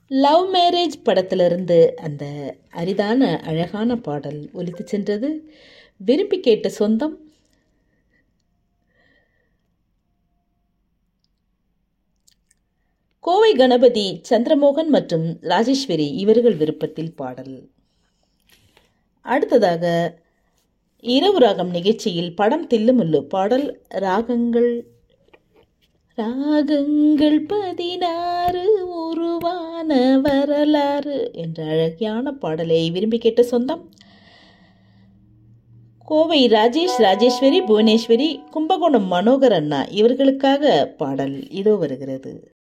love marriage படத்திலிருந்து அந்த அரிதான அழகான பாடல் ஒலித்து சென்றது விரும்பி கேட்ட சொந்தம் கோவை கணபதி சந்திரமோகன் மற்றும் ராஜேஸ்வரி இவர்கள் விருப்பத்தில் பாடல் அடுத்ததாக இரவு ராகம் நிகழ்ச்சியில் படம் தில்லுமுல்லு பாடல் ராகங்கள் ராகங்கள் பதினாறு உருவான வரலாறு என்ற அழகியான பாடலை விரும்பி கேட்ட சொந்தம் கோவை ராஜேஷ் ராஜேஸ்வரி புவனேஸ்வரி கும்பகோணம் மனோகர் அண்ணா இவர்களுக்காக பாடல் இதோ வருகிறது